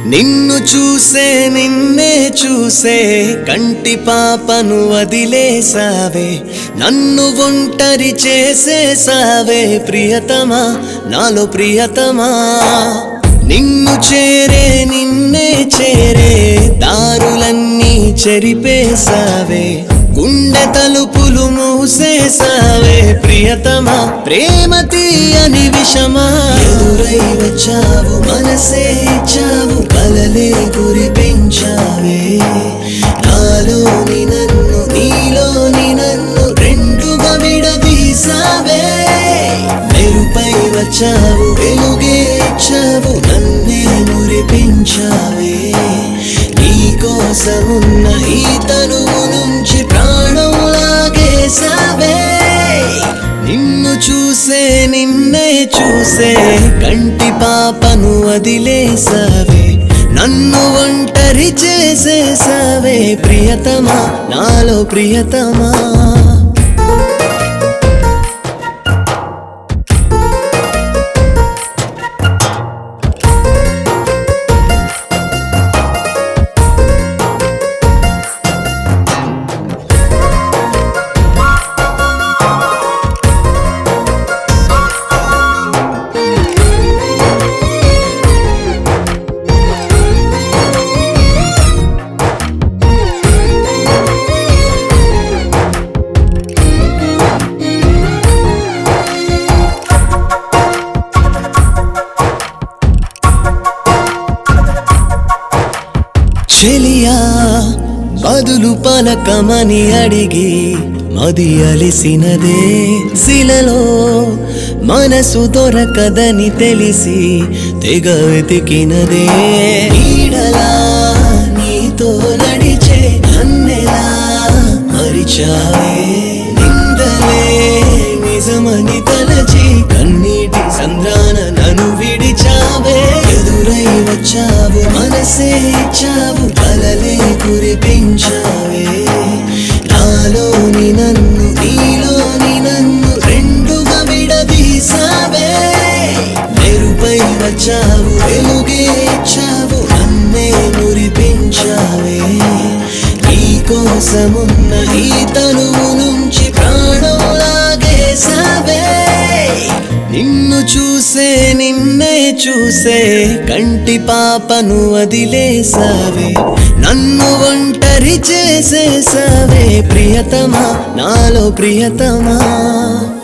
నిన్ను చూసే నిన్నే చూసే కంటి పాపను వదిలేసావే నన్ను ఒంటరి చేసేసావే ప్రియతమా నాలో ప్రియతమా నిన్ను చేరే నిన్నే చేరే దారులన్నీ చెరిపేసావే గుండె తలుపులు మూసేసావే ప్రియతమా ప్రేమ తీయని విషమా ఎదురై వచ్చావు మనసే ఇచ్చావు కలలే కురిపించావే నాలోని నన్ను నీలోని నన్ను రెండుగా విడదీసావే మెరుపై వచ్చావు వెలుగే ఇచ్చావు నన్నే మురిపించావే నీ కోసమున్న ఈ తనువు నుంచి ప్రాణం లాగేసావే నిన్ను చూసే నిన్నే చూసే కంటి పాపను వదిలేసావే నన్ను ఒంటరి చేసేసావే ప్రియతమా నాలో ప్రియతమా చెలియా బదులు పలకమని అడిగి మది అలిసినదే శిలలో మనసు దొరకదని తెలిసి తెగ వెతికినదే నీడలా నీతో నడిచే నన్నెలా మరిచావే నిందలే నిజమని తలచి కన్నీటి సంద్రాన నన్ను విడిచావే ఎదురై వచ్చావు మనసే ఇచ్చావు కలలే కురిపించావే నాలోని నన్ను నీలోని నన్ను రెండుగా విడదీసావే మెరుపై వచ్చావు వెలుగే ఇచ్చావు నన్నే మురిపించావే నీ కోసమున్న ఈ తనువు నుంచి ప్రాణం లాగేసావే నిన్ను చూసే నిన్నే చూసే కంటి పాపను వదిలేసావే నన్ను ఒంటరి చేసేసావే ప్రియతమా నాలో ప్రియతమా